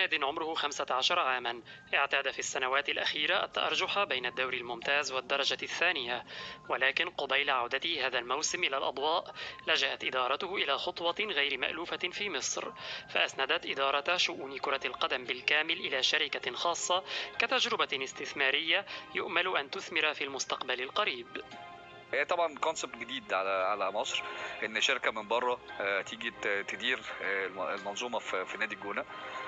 ناد عمره 15 عاما اعتاد في السنوات الأخيرة التأرجح بين الدوري الممتاز والدرجة الثانية ولكن قبيل عودته هذا الموسم إلى الأضواء لجأت إدارته إلى خطوة غير مألوفة في مصر فأسندت إدارة شؤون كرة القدم بالكامل إلى شركة خاصة كتجربة استثمارية يؤمل أن تثمر في المستقبل القريب هي طبعا كونسبت جديد على على مصر ان شركه من بره آه، تيجي ت- تدير آه، الم- المنظومه في في نادي الجونه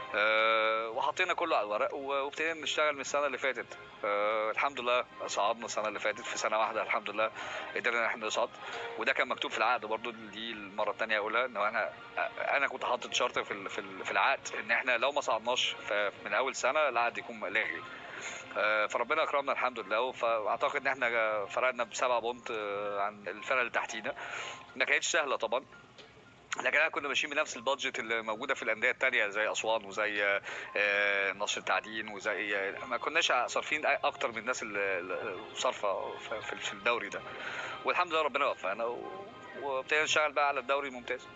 آه، وحطينا كله على الورق و- وابتدينا نشتغل من السنه اللي فاتت آه، الحمد لله صعدنا السنه اللي فاتت في سنه واحده الحمد لله قدرنا ان احنا نصعد وده كان مكتوب في العقد برضو دي المره الثانيه اقولها ان انا انا كنت حاطط شرط في ال- في ال- في العقد ان احنا لو ما صعدناش ف- من اول سنه العقد يكون لاغي آه، فربنا اكرمنا الحمد لله فاعتقد ان احنا فرقنا بسبعة بونت آه، عن الفرقه اللي تحتينا ما كانتش سهله طبعا لكن احنا كنا ماشيين بنفس البادجت اللي موجوده في الانديه التانية زي اسوان وزي آه، آه، نصر التعدين وزي آه، ما كناش صارفين اكتر من الناس اللي اللي صارفه في- في في الدوري ده والحمد لله ربنا وفقنا و- وابتدينا نشتغل بقى على الدوري الممتاز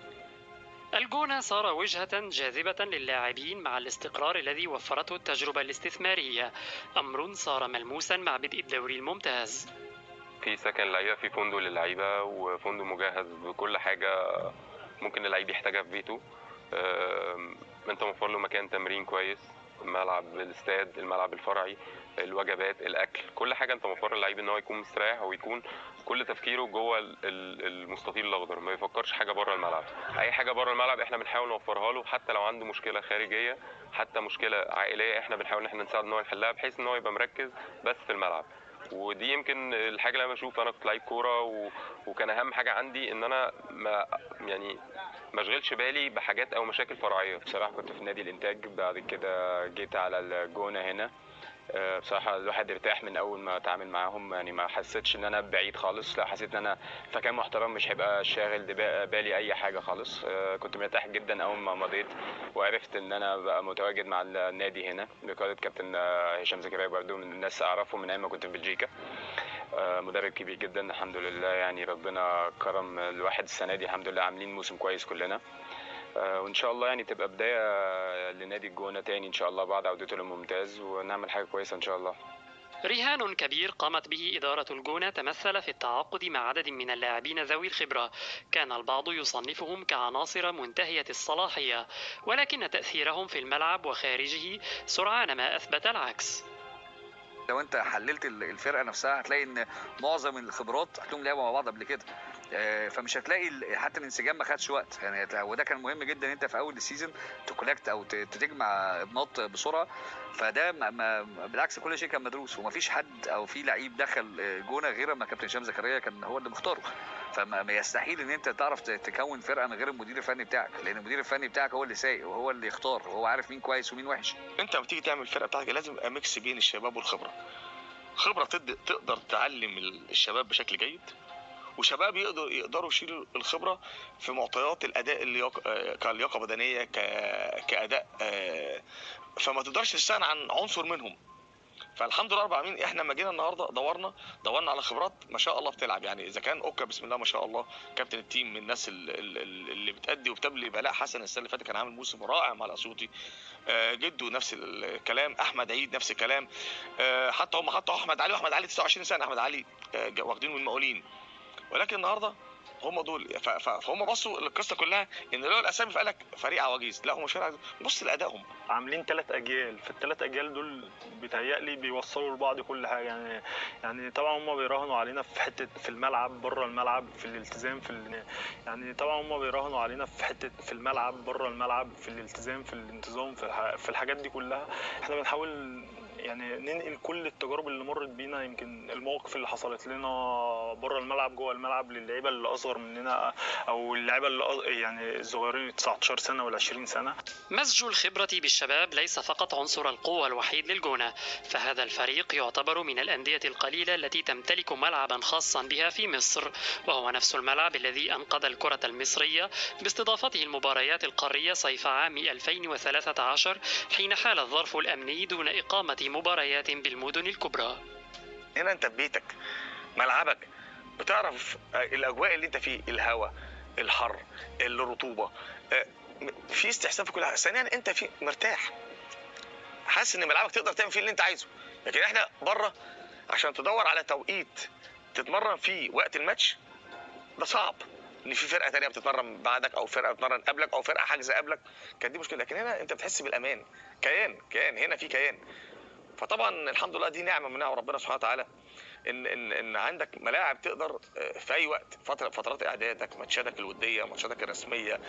الجونة صار وجهة جاذبة للاعبين مع الاستقرار الذي وفرته التجربة الاستثمارية أمر صار ملموسا مع بدء الدوري الممتاز في سكن لعيبه في فندق للعيبه وفندق مجهز بكل حاجه ممكن اللعيب يحتاجها في بيته آم، انت موفر له مكان تمرين كويس ملعب الاستاد الملعب الفرعي الوجبات الاكل كل حاجه انت موفر للعيب ان هو يكون مستريح ويكون كل تفكيره جوه ال- ال- المستطيل الاخضر ما يفكرش حاجه بره الملعب اي حاجه بره الملعب احنا بنحاول نوفرها له حتى لو عنده مشكله خارجيه حتى مشكله عائليه احنا بنحاول ان احنا نساعد ان هو يحلها بحيث ان هو يبقى مركز بس في الملعب ودي يمكن الحاجه اللي انا بشوف انا كنت لعيب كوره و... وكان اهم حاجه عندي ان انا ما يعني ما اشغلش بالي بحاجات او مشاكل فرعيه بصراحة كنت في نادي الإنتاج بعد كده جيت على الجونة هنا آه، بصراحة الواحد ارتاح من أول ما اتعامل معاهم يعني ما حسيتش إن أنا بعيد خالص لا حسيت إن أنا في مكان محترم مش هيبقى شاغل دبا- بالي أي حاجة خالص آه، كنت مرتاح جدا أول ما مضيت وعرفت إن أنا بقى متواجد مع النادي هنا بقيادة كابتن آه، هشام زكريا برضه من الناس أعرفه من أيام ما كنت في بلجيكا آه، مدرب كبير جدا الحمد لله يعني ربنا كرم الواحد السنة دي الحمد لله عاملين موسم كويس كلنا آه، وان شاء الله يعني تبقى بدايه لنادي الجونه تاني ان شاء الله بعد عودته للممتاز ونعمل حاجه كويسه ان شاء الله رهان كبير قامت به إدارة الجونة تمثل في التعاقد مع عدد من اللاعبين ذوي الخبرة كان البعض يصنفهم كعناصر منتهية الصلاحية ولكن تأثيرهم في الملعب وخارجه سرعان ما أثبت العكس لو انت حللت ال- الفرقه نفسها هتلاقي ان معظم الخبرات هتلاقيهم لعبوا مع بعض قبل كده آه، فمش هتلاقي ال- حتى الانسجام ما خدش وقت يعني هت- وده كان مهم جدا انت في اول السيزون تكولكت او ت- تجمع ابناط بسرعه فده ما ما بالعكس كل شيء كان مدروس ومفيش حد او في لعيب دخل آه، جونه غير ما كابتن هشام زكريا كان هو اللي مختاره فما ما يستحيل ان انت تعرف ت- تكون فرقه من غير المدير الفني بتاعك لان المدير الفني بتاعك هو اللي سايق وهو اللي يختار وهو عارف مين كويس ومين وحش انت لما تيجي تعمل الفرقه بتاعتك لازم يبقى ميكس بين الشباب والخبره خبره تد- تقدر تعلم ال- الشباب بشكل جيد وشباب يقدروا يقدروا يشيلوا الخبره في معطيات الاداء اللياقه آه، كلياقه بدنيه ك- كاداء آه، فما تقدرش تستغنى عن عنصر منهم فالحمد لله رب العالمين احنا لما جينا النهارده دورنا دورنا على خبرات ما شاء الله بتلعب يعني اذا كان اوكا بسم الله ما شاء الله كابتن التيم من الناس ال- ال- ال- اللي بتأدي وبتبلي بلاء حسن السنه اللي فاتت كان عامل موسم رائع مع الاسيوطي آه، جدو نفس الكلام احمد عيد نفس الكلام آه، حتى هم حطوا احمد علي واحمد علي 29 سنه احمد علي آه، جا- واخدينه من المقاولين ولكن النهارده هم دول ف- ف- فهم بصوا القصه كلها ان لو الاسامي فقال لك فريق عواجيز لا هم مش فريق عواجيز بص لادائهم عاملين ثلاث اجيال في الثلاث اجيال دول بيتهيألي بيوصلوا لبعض كل حاجه يعني يعني طبعا هم بيراهنوا علينا في حته في الملعب بره الملعب في الالتزام في ال... يعني طبعا هم بيراهنوا علينا في حته في الملعب بره الملعب في الالتزام في الانتظام في, الح... في الحاجات دي كلها احنا بنحاول يعني ننقل كل التجارب اللي مرت بينا يمكن المواقف اللي حصلت لنا بره الملعب جوه الملعب للعيبه اللي اصغر مننا او اللعيبه اللي أص- يعني الصغيرين 19 سنه ولا 20 سنه مزج الخبرة بالشباب ليس فقط عنصر القوة الوحيد للجونة فهذا الفريق يعتبر من الأندية القليلة التي تمتلك ملعبا خاصا بها في مصر وهو نفس الملعب الذي أنقذ الكرة المصرية باستضافته المباريات القارية صيف عام 2013 حين حال الظرف الأمني دون إقامة مباريات بالمدن الكبرى هنا انت في بيتك ملعبك بتعرف آه، الاجواء اللي انت فيه الهواء الحر الرطوبه آه، م- في استحسان في كل حاجه ثانيا انت في مرتاح حاسس ان ملعبك تقدر تعمل فيه اللي انت عايزه لكن احنا بره عشان تدور على توقيت تتمرن فيه وقت الماتش ده صعب ان في فرقه تانية بتتمرن بعدك او فرقه بتتمرن قبلك او فرقه حاجزه قبلك كانت دي مشكله لكن هنا انت بتحس بالامان كيان كيان هنا في كيان فطبعا الحمد لله دي نعمه من نعم ربنا سبحانه وتعالى ان ان ان عندك ملاعب تقدر آه، في اي وقت فتره فترات اعدادك ماتشاتك الوديه ماتشاتك الرسميه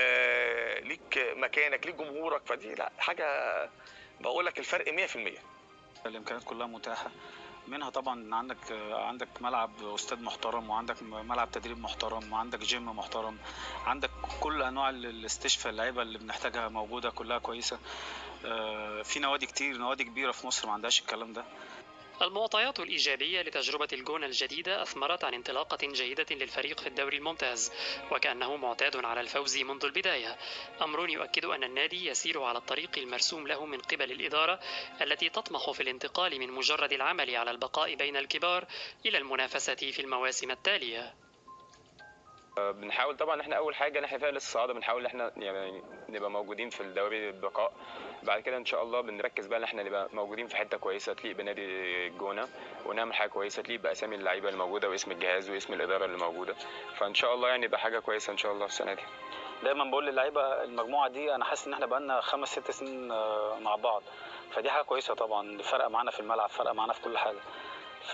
آه، ليك مكانك ليك جمهورك فدي لا حاجه بقول لك الفرق 100% الامكانيات كلها متاحه منها طبعا ان عندك عندك ملعب استاد محترم وعندك ملعب تدريب محترم وعندك جيم محترم عندك كل انواع ال- الاستشفاء اللعيبه اللي بنحتاجها موجوده كلها كويسه آه، في نوادي كتير نوادي كبيره في مصر ما عندهاش الكلام ده المعطيات الإيجابية لتجربة الجونة الجديدة أثمرت عن انطلاقة جيدة للفريق في الدوري الممتاز وكأنه معتاد على الفوز منذ البداية أمر يؤكد أن النادي يسير على الطريق المرسوم له من قبل الإدارة التي تطمح في الانتقال من مجرد العمل على البقاء بين الكبار إلى المنافسة في المواسم التالية بنحاول طبعا ان احنا اول حاجه ان احنا فعلا لسه صاعده بنحاول ان احنا يعني نبقى موجودين في الدوري البقاء بعد كده ان شاء الله بنركز بقى ان احنا نبقى موجودين في حته كويسه تليق بنادي الجونه ونعمل حاجه كويسه تليق باسامي اللعيبه اللي موجوده واسم الجهاز واسم الاداره اللي موجوده فان شاء الله يعني يبقى حاجه كويسه ان شاء الله السنه دي دايما بقول للعيبه المجموعه دي انا حاسس ان احنا بقالنا خمس ست سنين آه، مع بعض فدي حاجه كويسه طبعا فرقه معانا في الملعب فرقه معانا في كل حاجه ف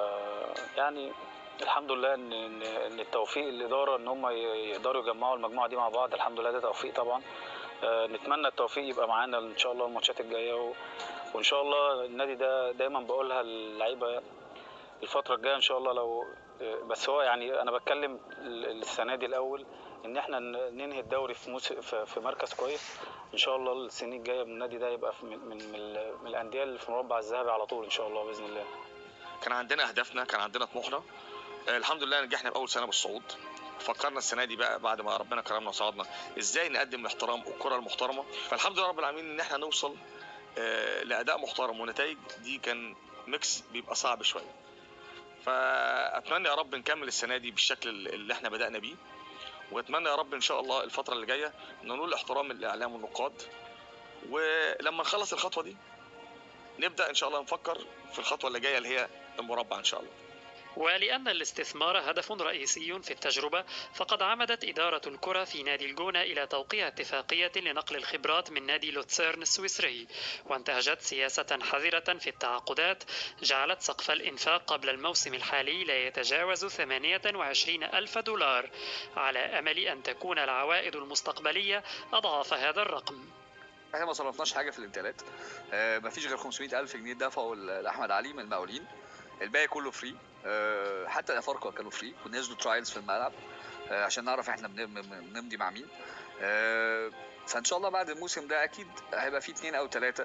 يعني الحمد لله ان ان إن التوفيق الاداره ان هم ي- يقدروا يجمعوا المجموعه دي مع بعض الحمد لله ده توفيق طبعا آه، نتمنى التوفيق يبقى معانا ان شاء الله الماتشات الجايه و... وان شاء الله النادي ده دايما بقولها للعيبه الفتره الجايه ان شاء الله لو بس هو يعني انا بتكلم ال- السنه دي الاول ان احنا ن- ننهي الدوري في موس... في في مركز كويس ان شاء الله السنين الجايه من النادي ده يبقى في من من, من, ال- من الانديه اللي في المربع الذهبي على طول ان شاء الله باذن الله كان عندنا اهدافنا كان عندنا طموحنا آه، الحمد لله نجحنا باول سنه بالصعود فكرنا السنه دي بقى بعد ما ربنا كرمنا وصعدنا ازاي نقدم الاحترام والكره المحترمه فالحمد لله رب العالمين ان احنا نوصل آه، لاداء محترم ونتائج دي كان ميكس بيبقى صعب شويه فاتمنى يا رب نكمل السنه دي بالشكل اللي احنا بدانا بيه واتمنى يا رب ان شاء الله الفتره اللي جايه ننول احترام الاعلام والنقاد ولما نخلص الخطوه دي نبدا ان شاء الله نفكر في الخطوه اللي جايه اللي هي المربع ان شاء الله ولأن الاستثمار هدف رئيسي في التجربة فقد عمدت إدارة الكرة في نادي الجونة إلى توقيع اتفاقية لنقل الخبرات من نادي لوتسيرن السويسري وانتهجت سياسة حذرة في التعاقدات جعلت سقف الإنفاق قبل الموسم الحالي لا يتجاوز 28 ألف دولار على أمل أن تكون العوائد المستقبلية أضعاف هذا الرقم احنا ما صرفناش حاجه في الانتقالات آه مفيش غير 500 الف جنيه دفعوا ل- لاحمد علي من المقاولين الباقي كله فري آه حتى الافارقه كانوا فري ونزلوا ترايلز في الملعب آه عشان نعرف احنا بن- بن- بنمضي مع مين آه فان شاء الله بعد الموسم ده اكيد هيبقى في اتنين او ثلاثه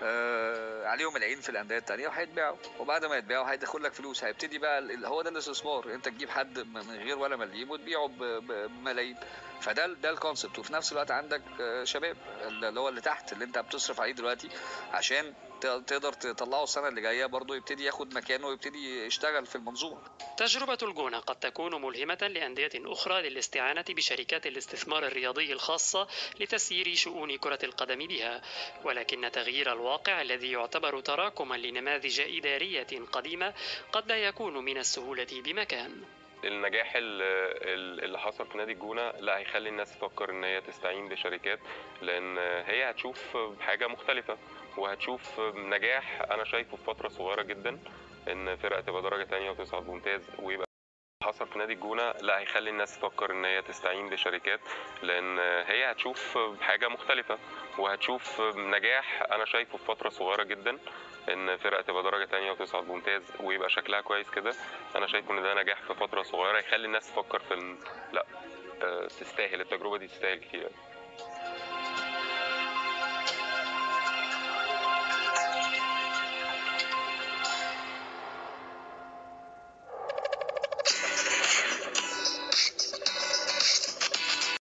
آه عليهم العين في الانديه التانيه وهيتباعوا وبعد ما يتباعوا هيدخل لك فلوس هيبتدي بقى ال- هو ده الاستثمار انت تجيب حد م- من غير ولا مليم وتبيعه ب- ب- بملايين فده ال- ده الكونسبت وفي نفس الوقت عندك آه، شباب اللي هو اللي تحت اللي انت بتصرف عليه دلوقتي عشان ت- تقدر تطلعه السنه اللي جايه برضه يبتدي ياخد مكانه ويبتدي يشتغل في المنظومه تجربة الجونة قد تكون ملهمة لأندية أخرى للاستعانة بشركات الاستثمار الرياضي الخاصة لتسيير شؤون كرة القدم بها، ولكن تغيير الواقع الذي يعتبر تراكما لنماذج إدارية قديمة قد لا يكون من السهولة بمكان. النجاح ال- ال- اللي حصل في نادي الجونه لا هيخلي الناس تفكر ان هي تستعين بشركات لان هي هتشوف حاجه مختلفه وهتشوف نجاح انا شايفه في فتره صغيره جدا ان فرقه تبقى درجه تانية وتصعد ممتاز ويبقى حصل في نادي الجونه لا هيخلي الناس تفكر ان هي تستعين بشركات لان هي هتشوف حاجه مختلفه وهتشوف نجاح انا شايفه في فتره صغيره جدا ان فرقه تبقى درجه تانية وتصعد ممتاز ويبقى شكلها كويس كده انا شايف ان ده نجاح في فتره صغيره يخلي الناس تفكر في ال... لا آه، تستاهل التجربه دي تستاهل كتير